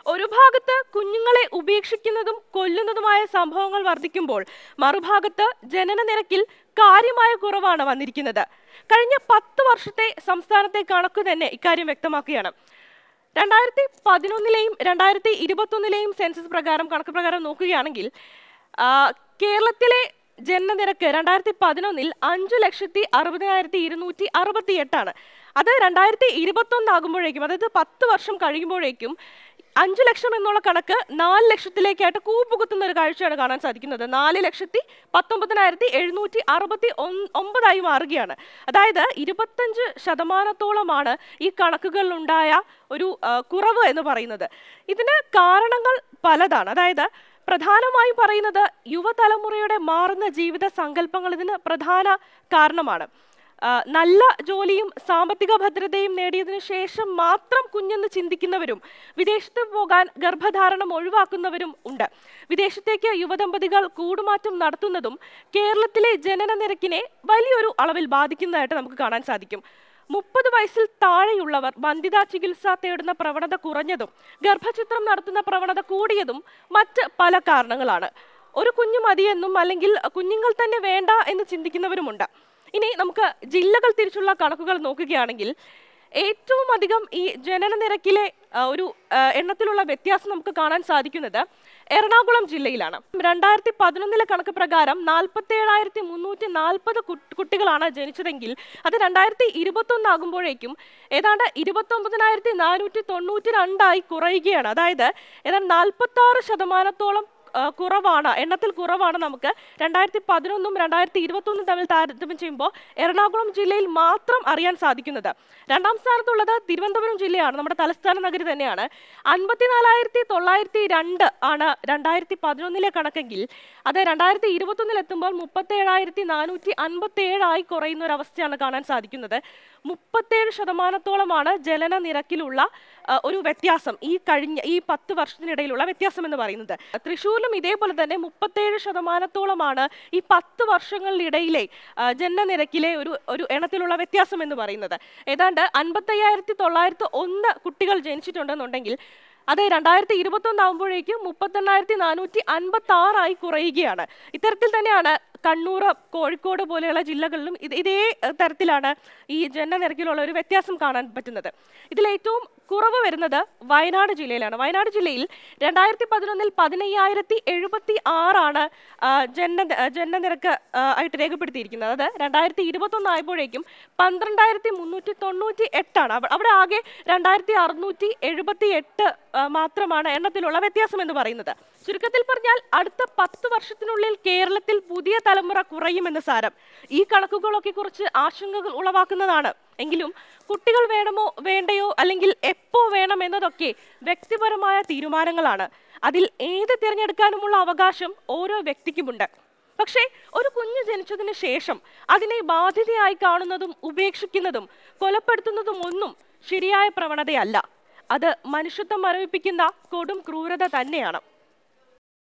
ഒരു ഭാഗത്ത് കുഞ്ഞുങ്ങളെ ഉപേക്ഷിക്കുന്നതും കൊല്ലുന്നതുമായ സംഭവങ്ങൾ വർദ്ധിക്കുമ്പോൾ മറുഭാഗത്ത് ജനന നിരക്കിൽ കാര്യമായ കുറവാണ് വന്നിരിക്കുന്നത് കഴിഞ്ഞ പത്ത് വർഷത്തെ സംസ്ഥാനത്തെ കണക്ക് തന്നെ ഇക്കാര്യം വ്യക്തമാക്കുകയാണ് രണ്ടായിരത്തി പതിനൊന്നിലെയും രണ്ടായിരത്തി ഇരുപത്തൊന്നിലെയും സെൻസസ് പ്രകാരം കണക്ക് പ്രകാരം നോക്കുകയാണെങ്കിൽ ആ, കേരളത്തിലെ ജനനനിരക്ക് രണ്ടായിരത്തി പതിനൊന്നിൽ അഞ്ചു ലക്ഷത്തി അറുപതിനായിരത്തി ഇരുന്നൂറ്റി അറുപത്തി എട്ടാണ് അത് രണ്ടായിരത്തി ഇരുപത്തൊന്നാകുമ്പോഴേക്കും അതായത് പത്ത് വർഷം കഴിയുമ്പോഴേക്കും അഞ്ചു ലക്ഷം എന്നുള്ള കണക്ക് നാല് ലക്ഷത്തിലേക്കായിട്ട് കൂപ്പുകുത്തുന്ന ഒരു കാഴ്ചയാണ് കാണാൻ സാധിക്കുന്നത് നാല് ലക്ഷത്തി പത്തൊമ്പതിനായിരത്തി എഴുന്നൂറ്റി അറുപത്തി ഒന്ന് ഒമ്പതായി മാറുകയാണ് അതായത് ഇരുപത്തഞ്ച് ശതമാനത്തോളമാണ് ഈ കണക്കുകളിലുണ്ടായ ഒരു ആ, കുറവ് എന്ന് പറയുന്നത് ഇതിന് കാരണങ്ങൾ പലതാണ് അതായത് പ്രധാനമായും പറയുന്നത് യുവതലമുറയുടെ മാറുന്ന ജീവിത സങ്കല്പങ്ങൾ ഇതിന് പ്രധാന കാരണമാണ് ആ, നല്ല ജോലിയും സാമ്പത്തിക ഭദ്രതയും നേടിയതിനു ശേഷം മാത്രം കുഞ്ഞെന്ന് ചിന്തിക്കുന്നവരും വിദേശത്ത് പോകാൻ ഗർഭധാരണം ഒഴിവാക്കുന്നവരും ഉണ്ട് വിദേശത്തേക്ക് യുവദമ്പതികൾ കൂടുമാറ്റം നടത്തുന്നതും കേരളത്തിലെ ജനന നിരക്കിനെ വലിയൊരു അളവിൽ ബാധിക്കുന്നതായിട്ട് നമുക്ക് കാണാൻ സാധിക്കും മുപ്പത് വയസ്സിൽ താഴെയുള്ളവർ വന്ധ്യതാ ചികിത്സ തേടുന്ന പ്രവണത കുറഞ്ഞതും ഗർഭചിത്രം നടത്തുന്ന പ്രവണത കൂടിയതും മറ്റ് പല കാരണങ്ങളാണ് ഒരു കുഞ്ഞു മതിയെന്നും അല്ലെങ്കിൽ കുഞ്ഞുങ്ങൾ തന്നെ വേണ്ട എന്ന് ചിന്തിക്കുന്നവരുമുണ്ട് ഇനി നമുക്ക് ജില്ലകൾ തിരിച്ചുള്ള കണക്കുകൾ നോക്കുകയാണെങ്കിൽ ഏറ്റവും അധികം ഈ ജനന നിരക്കിലെ ആ, ഒരു ആ, എണ്ണത്തിലുള്ള വ്യത്യാസം നമുക്ക് കാണാൻ സാധിക്കുന്നത് എറണാകുളം ജില്ലയിലാണ് രണ്ടായിരത്തി പതിനൊന്നിലെ കണക്ക് പ്രകാരം നാൽപ്പത്തി ഏഴായിരത്തി മുന്നൂറ്റി നാൽപ്പത് കുട്ടികളാണ് ജനിച്ചതെങ്കിൽ അത് രണ്ടായിരത്തി ഇരുപത്തൊന്ന് ആകുമ്പോഴേക്കും ഏതാണ്ട് ഇരുപത്തൊമ്പതിനായിരത്തി നാനൂറ്റി തൊണ്ണൂറ്റി രണ്ടായി കുറയുകയാണ് അതായത് ഏതാണ്ട് നാൽപ്പത്തി ആറ് ശതമാനത്തോളം ആ, കുറവാണ് എണ്ണത്തിൽ കുറവാണ് നമുക്ക് രണ്ടായിരത്തി പതിനൊന്നും രണ്ടായിരത്തി ഇരുപത്തൊന്നും തമ്മിൽ താരതമ്യം ചെയ്യുമ്പോൾ എറണാകുളം ജില്ലയിൽ മാത്രം അറിയാൻ സാധിക്കുന്നത് രണ്ടാം സ്ഥാനത്തുള്ളത് തിരുവനന്തപുരം ജില്ലയാണ് നമ്മുടെ തലസ്ഥാന നഗരി തന്നെയാണ് അൻപത്തിനാലായിരത്തി തൊള്ളായിരത്തി രണ്ട് ആണ് രണ്ടായിരത്തി പതിനൊന്നിലെ കണക്കെങ്കിൽ അത് രണ്ടായിരത്തി ഇരുപത്തൊന്നിൽ എത്തുമ്പോൾ മുപ്പത്തേഴായിരത്തി നാനൂറ്റി അൻപത്തി ഏഴായി കുറയുന്ന ഒരു അവസ്ഥയാണ് കാണാൻ സാധിക്കുന്നത് മുപ്പത്തേഴ് ശതമാനത്തോളമാണ് ജലന നിരക്കിലുള്ള ആ, ഒരു വ്യത്യാസം ഈ കഴിഞ്ഞ ഈ പത്ത് വർഷത്തിനിടയിലുള്ള വ്യത്യാസം എന്ന് പറയുന്നത് തൃശ്ശൂരിലും ഇതേപോലെ തന്നെ മുപ്പത്തേഴ് ശതമാനത്തോളമാണ് ഈ പത്ത് വർഷങ്ങളിലിടയിലെ ആ, ജനന നിരക്കിലെ ഒരു ഒരു എണ്ണത്തിലുള്ള വ്യത്യാസം എന്ന് പറയുന്നത് ഏതാണ്ട് അൻപത്തയ്യായിരത്തി തൊള്ളായിരത്തി ഒന്ന് കുട്ടികൾ ജനിച്ചിട്ടുണ്ടെന്നുണ്ടെങ്കിൽ അത് രണ്ടായിരത്തി ഇരുപത്തൊന്ന് ആകുമ്പോഴേക്കും മുപ്പത്തെണ്ണായിരത്തി നാനൂറ്റി അൻപത്തി ആറായി കുറയുകയാണ് ഇത്തരത്തിൽ തന്നെയാണ് കണ്ണൂർ കോഴിക്കോട് പോലെയുള്ള ജില്ലകളിലും ഇത് ഇതേ ഏഹ്, തരത്തിലാണ് ഈ ജനന നിരക്കിലുള്ള ഒരു വ്യത്യാസം കാണാൻ പറ്റുന്നത് ഇതിൽ ഏറ്റവും കുറവ് വരുന്നത് വയനാട് ജില്ലയിലാണ് വയനാട് ജില്ലയിൽ രണ്ടായിരത്തി പതിനൊന്നിൽ പതിനയ്യായിരത്തി എഴുപത്തി ആറാണ് ജനന ജനന നിരക്ക് ആ, ആയിട്ട് രേഖപ്പെടുത്തിയിരിക്കുന്നത് അത് രണ്ടായിരത്തി ഇരുപത്തൊന്ന് ആയപ്പോഴേക്കും പന്ത്രണ്ടായിരത്തി മുന്നൂറ്റി തൊണ്ണൂറ്റി എട്ടാണ് അവ- അവിടെ ആകെ രണ്ടായിരത്തി അറുന്നൂറ്റി എഴുപത്തി എട്ട് മാത്രമാണ് എണ്ണത്തിലുള്ള വ്യത്യാസം എന്ന് പറയുന്നത് ചുരുക്കത്തിൽ പറഞ്ഞാൽ അടുത്ത പത്ത് വർഷത്തിനുള്ളിൽ കേരളത്തിൽ പുതിയ തലമുറ കുറയുമെന്ന് സാരം ഈ കണക്കുകളൊക്കെ കുറിച്ച് ആശങ്കകൾ ഉളവാക്കുന്നതാണ് എങ്കിലും കുട്ടികൾ വേണമോ വേണ്ടയോ അല്ലെങ്കിൽ എപ്പോ വേണം എന്നതൊക്കെ വ്യക്തിപരമായ തീരുമാനങ്ങളാണ് അതിൽ ഏത് തിരഞ്ഞെടുക്കാനുമുള്ള അവകാശം ഓരോ വ്യക്തിക്കുമുണ്ട് പക്ഷേ ഒരു കുഞ്ഞ് ജനിച്ചതിന് ശേഷം അതിനെ ബാധ്യതയായി കാണുന്നതും ഉപേക്ഷിക്കുന്നതും കൊലപ്പെടുത്തുന്നതും ഒന്നും ശരിയായ പ്രവണതയല്ല അത് മനുഷ്യത്വം മരവിപ്പിക്കുന്ന കൊടും ക്രൂരത തന്നെയാണ്